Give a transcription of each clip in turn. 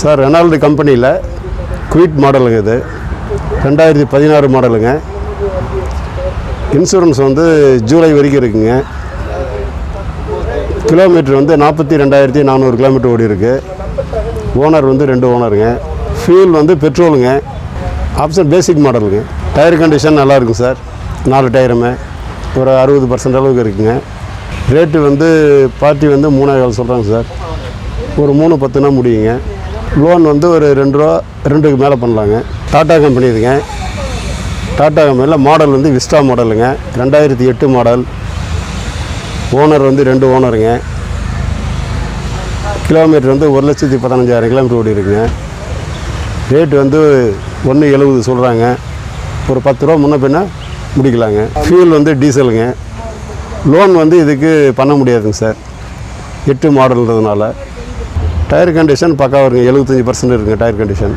sir Renault கம்பெனியில் quit மாடலுங்க இது ரெண்டாயிரத்தி பதினாறு மாடலுங்க இன்சூரன்ஸ் வந்து ஜூலை வரைக்கும் இருக்குங்க கிலோமீட்டர் வந்து நாற்பத்தி ரெண்டாயிரத்தி நானூறு கிலோமீட்டர் ஓடி இருக்கு ஓனர் வந்து ரெண்டு ஓனருங்க ஃபியூல் வந்து பெட்ரோலுங்க ஆப்ஷன் பேசிக் மாடலுங்க டயர் கண்டிஷன் நல்லா இருக்கும் சார் நாலு டயருமே ஒரு அறுபது பர்சன்ட் அளவுக்கு இருக்குங்க ரேட்டு வந்து பார்ட்டி வந்து மூணே கால் சொல்கிறாங்க சார் ஒரு மூணு பத்துனா முடியுங்க லோன் வந்து ஒரு ரெண்டு ரூபா ரெண்டுக்கு மேலே பண்ணலாங்க டாட்டா கம்பெனி இதுங்க டாட்டா கம்பெனியில் மாடல் வந்து விஸ்டா மாடலுங்க ரெண்டாயிரத்தி எட்டு மாடல் ஓனர் வந்து ரெண்டு ஓனருங்க கிலோமீட்டர் வந்து ஒரு லட்சத்தி பதினஞ்சாயிரம் கிலோமீட்டர் ஓடி இருக்குங்க ரேட்டு வந்து ஒன்று எழுபது சொல்கிறாங்க ஒரு பத்து ரூபா முன்ன பின்ன முடிக்கலாங்க ஃபியூல் வந்து டீசலுங்க லோன் வந்து இதுக்கு பண்ண முடியாதுங்க சார் எட்டு மாடல்ன்றதுனால டயர் கண்டிஷன் பக்காவாக இருக்குங்க எழுபத்தஞ்சி பர்சன்ட் இருக்குங்க டயர் கண்டிஷன்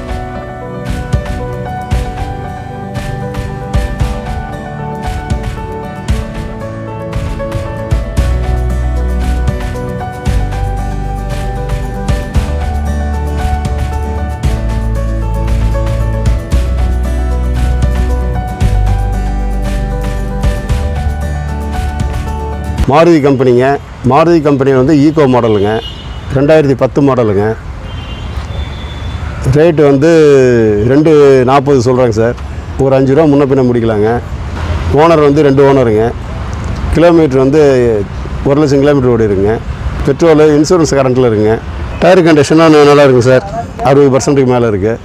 மாருதி கம்பெனிங்க மாருதி கம்பெனி வந்து ஈகோ மாடலுங்க ரெண்டாயிரத்தி பத்து மாடலுங்க ரேட்டு வந்து ரெண்டு நாற்பது சொல்கிறாங்க சார் ஒரு அஞ்சு ரூபா முன்ன பின்ன முடிக்கலாங்க ஓனர் வந்து ரெண்டு ஓனருங்க கிலோமீட்டர் வந்து ஒரு லட்சம் கிலோமீட்டர் ஓடி இருக்குங்க பெட்ரோலு இன்சூரன்ஸ் கரண்ட்டில் இருக்குங்க டயர் கண்டிஷனும் நல்லா இருக்குங்க சார் அறுபது பர்சன்ட்டுக்கு மேலே இருக்குது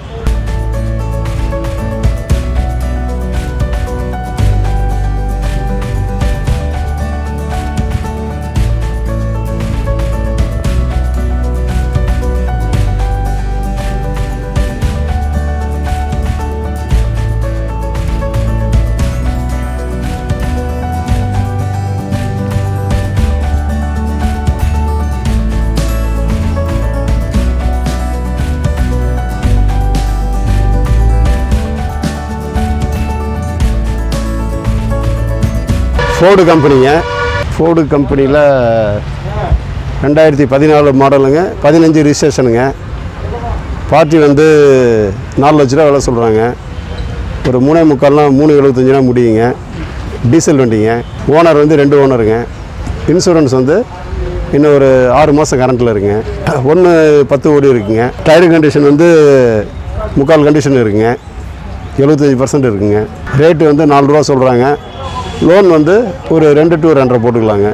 ஃபோர்டு கம்பெனிங்க ஃபோர்டு கம்பெனியில் ரெண்டாயிரத்தி பதினாலு மாடலுங்க பதினஞ்சு ரிஜிஸ்ட்ரேஷனுங்க பார்ட்டி வந்து நாலு லட்ச ரூபா விலை சொல்கிறாங்க ஒரு மூணே முக்கால்னால் மூணு எழுபத்தஞ்சுனா முடியுங்க டீசல் வண்டிங்க ஓனர் வந்து ரெண்டு ஓனருங்க இன்சூரன்ஸ் வந்து இன்னும் ஒரு ஆறு மாதம் கரண்ட்டில் இருக்குங்க ஒன்று பத்து ஓடி இருக்குங்க டயர் கண்டிஷன் வந்து முக்கால் கண்டிஷன் இருக்குங்க எழுபத்தஞ்சி பர்சன்ட் இருக்குங்க ரேட்டு வந்து நாலு ரூபா சொல்கிறாங்க லோன் வந்து ஒரு ரெண்டு டு ரெண்டரை போட்டுக்கலாங்க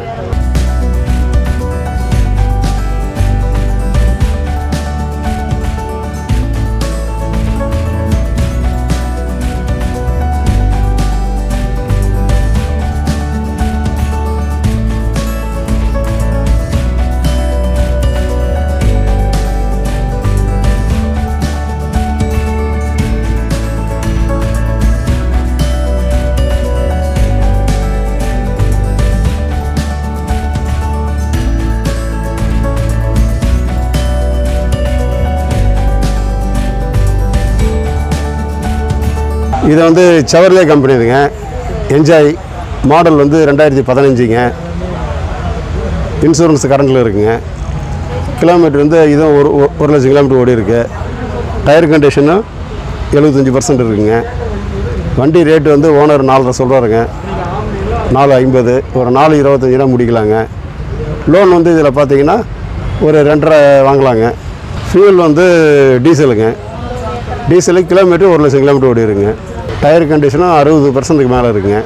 இது வந்து செவர்லே கம்பெனி இதுங்க என்ஜாய் மாடல் வந்து ரெண்டாயிரத்தி பதினஞ்சுங்க இன்சூரன்ஸ் கரண்டில் இருக்குங்க கிலோமீட்டர் வந்து இதுவும் ஒரு ஒரு- ஒரு லட்சம் கிலோமீட்டர் ஓடி இருக்கு டயர் கண்டிஷனும் எழுபத்தஞ்சி பர்சன்ட் இருக்குங்க வண்டி ரேட்டு வந்து ஓனர் நாலரை சொல்கிறாருங்க நாலு ஐம்பது ஒரு நாலு இருபத்தஞ்சினா முடிக்கலாங்க லோன் வந்து இதில் பார்த்தீங்கன்னா ஒரு ரெண்டரை வாங்கலாங்க ஃபியூல் வந்து டீசலுங்க டீசலு கிலோமீட்டர் ஒரு லட்சம் கிலோமீட்டர் ஓடி இருக்குங்க டயர் கண்டிஷனும் அறுபது பர்சன்ட்டுக்கு மேலே இருக்குங்க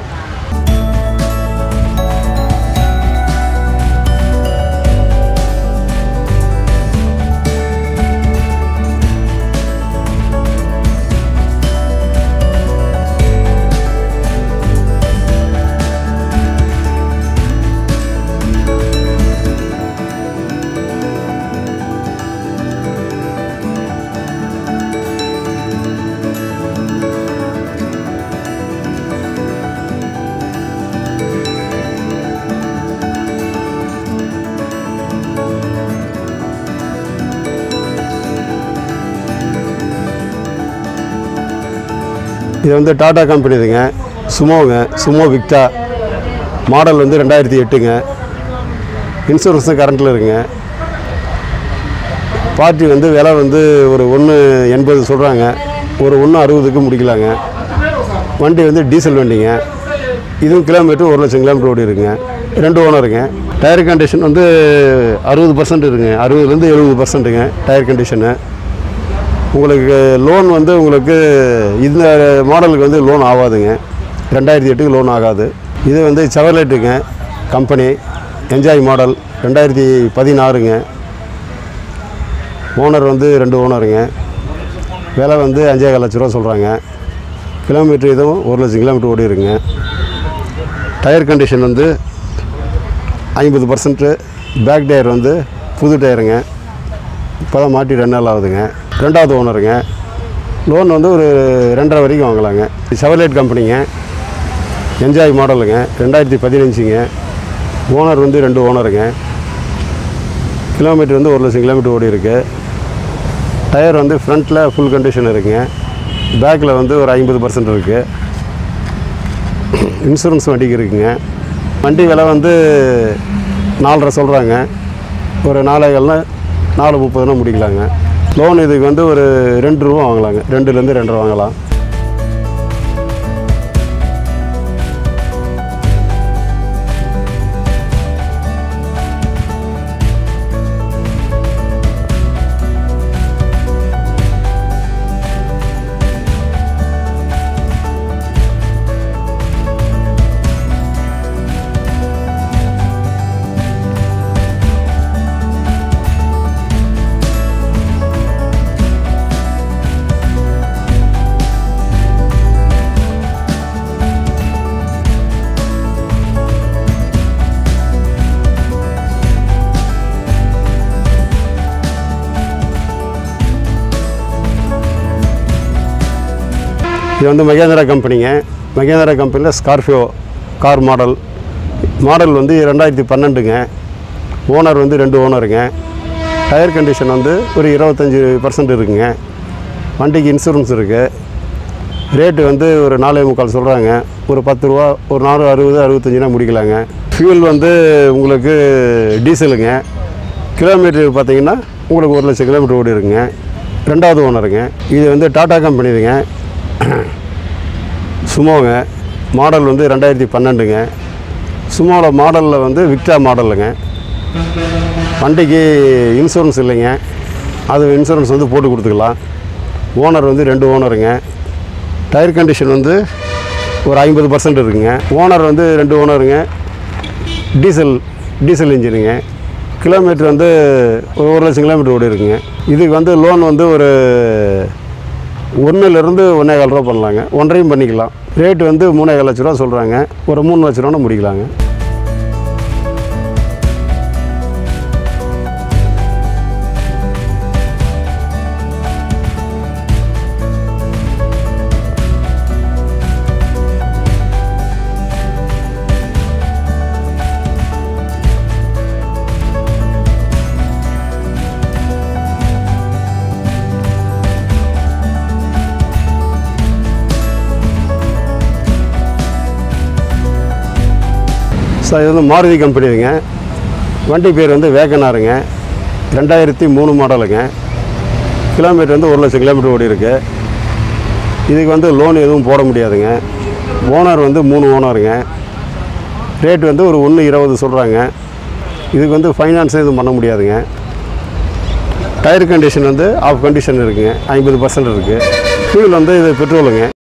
இது வந்து டாடா கம்பெனி இதுங்க சுமோங்க சுமோ விக்டா மாடல் வந்து ரெண்டாயிரத்தி எட்டுங்க இன்சூரன்ஸும் கரண்ட்டில் இருக்குங்க பார்ட்டி வந்து விலை வந்து ஒரு ஒன்று எண்பது சொல்கிறாங்க ஒரு ஒன்று அறுபதுக்கு முடிக்கலாங்க வண்டி வந்து டீசல் வண்டிங்க இதுவும் கிலோமீட்டர் ஒரு லட்சம் கிலோமீட்டர் ஓடி இருக்குங்க ரெண்டு ஓனருங்க டயர் கண்டிஷன் வந்து அறுபது பர்சன்ட் இருக்குங்க அறுபதுலேருந்து எழுபது பர்சன்ட்டுங்க டயர் கண்டிஷனு உங்களுக்கு லோன் வந்து உங்களுக்கு இந்த மாடலுக்கு வந்து லோன் ஆகாதுங்க ரெண்டாயிரத்தி எட்டுக்கு லோன் ஆகாது இது வந்து செவர்லைட்டுங்க கம்பெனி என்ஜாய் மாடல் ரெண்டாயிரத்தி பதினாறுங்க ஓனர் வந்து ரெண்டு ஓனருங்க விலை வந்து அஞ்சே கால் லட்ச ரூபா சொல்கிறாங்க கிலோமீட்டர் இதுவும் ஒரு லட்சம் கிலோமீட்டர் ஓடி இருக்குங்க டயர் கண்டிஷன் வந்து ஐம்பது பர்சன்ட்டு பேக் டயர் வந்து புது டயருங்க இப்போ தான் மாட்டி ரெண்டு நாள் ஆகுதுங்க ரெண்டாவது ஓனருங்க லோன் வந்து ஒரு ரெண்டரை வரைக்கும் வாங்கலாங்க செவர்லைட் கம்பெனிங்க என்ஜாய் மாடலுங்க ரெண்டாயிரத்தி பதினஞ்சுங்க ஓனர் வந்து ரெண்டு ஓனருங்க கிலோமீட்டர் வந்து ஒரு லட்சம் கிலோமீட்டர் ஓடி இருக்கு டயர் வந்து ஃப்ரண்ட்டில் ஃபுல் கண்டிஷன் இருக்குங்க பேக்கில் வந்து ஒரு ஐம்பது பர்சன்ட் இருக்குது இன்சூரன்ஸ் வண்டிக்கு இருக்குங்க வண்டி விலை வந்து நாலரை சொல்கிறாங்க ஒரு நாலேகால்னா நாலு முப்பதுனா முடிக்கலாங்க லோன் இதுக்கு வந்து ஒரு ரெண்டு ரூபா வாங்கலாங்க ரெண்டுலேருந்து ரெண்டரை வாங்கலாம் இது வந்து மகேந்திரா கம்பெனிங்க மகேந்திரா கம்பெனியில் ஸ்கார்பியோ கார் மாடல் மாடல் வந்து ரெண்டாயிரத்தி பன்னெண்டுங்க ஓனர் வந்து ரெண்டு ஓனருங்க டயர் கண்டிஷன் வந்து ஒரு இருபத்தஞ்சி பர்சன்ட் இருக்குங்க வண்டிக்கு இன்சூரன்ஸ் இருக்குது ரேட்டு வந்து ஒரு நாலே முக்கால் சொல்கிறாங்க ஒரு பத்து ரூபா ஒரு நாலு அறுபது அறுபத்தஞ்சுனா முடிக்கலாங்க ஃபியூல் வந்து உங்களுக்கு டீசலுங்க கிலோமீட்டர் பார்த்தீங்கன்னா உங்களுக்கு ஒரு லட்சம் கிலோமீட்டர் ஓடி இருக்குங்க ரெண்டாவது ஓனருங்க இது வந்து டாடா கம்பெனிதுங்க சுமோங்க மாடல் வந்து ரெண்டாயிரத்தி பன்னெண்டுங்க சுமோவில் மாடலில் வந்து விக்டா மாடலுங்க வண்டிக்கு இன்சூரன்ஸ் இல்லைங்க அது இன்சூரன்ஸ் வந்து போட்டு கொடுத்துக்கலாம் ஓனர் வந்து ரெண்டு ஓனருங்க டயர் கண்டிஷன் வந்து ஒரு ஐம்பது பர்சன்ட் இருக்குங்க ஓனர் வந்து ரெண்டு ஓனருங்க டீசல் டீசல் இன்ஜினுங்க கிலோமீட்டர் வந்து ஒரு ஒரு லட்சம் கிலோமீட்டர் ஓடி இருக்குங்க இதுக்கு வந்து லோன் வந்து ஒரு ஒன்றுலேருந்து ஒன்றே கால் ரூபா பண்ணலாங்க ஒன்றையும் பண்ணிக்கலாம் ரேட் வந்து மூணே கால் லட்ச ரூபா சொல்கிறாங்க ஒரு மூணு லட்ச ரூபா முடிக்கலாங்க சார் இது வந்து மாருதி கம்பெனிங்க வண்டி பேர் வந்து வேகனாருங்க ரெண்டாயிரத்தி மூணு மாடலுங்க கிலோமீட்டர் வந்து ஒரு லட்சம் கிலோமீட்டர் ஓடி இருக்கு இதுக்கு வந்து லோன் எதுவும் போட முடியாதுங்க ஓனர் வந்து மூணு ஓனருங்க ரேட் வந்து ஒரு ஒன்று இருபது சொல்கிறாங்க இதுக்கு வந்து ஃபைனான்ஸ் எதுவும் பண்ண முடியாதுங்க டயர் கண்டிஷன் வந்து ஆஃப் கண்டிஷன் இருக்குங்க ஐம்பது பர்சன்ட் இருக்குது ஃபியூல் வந்து இது பெட்ரோலுங்க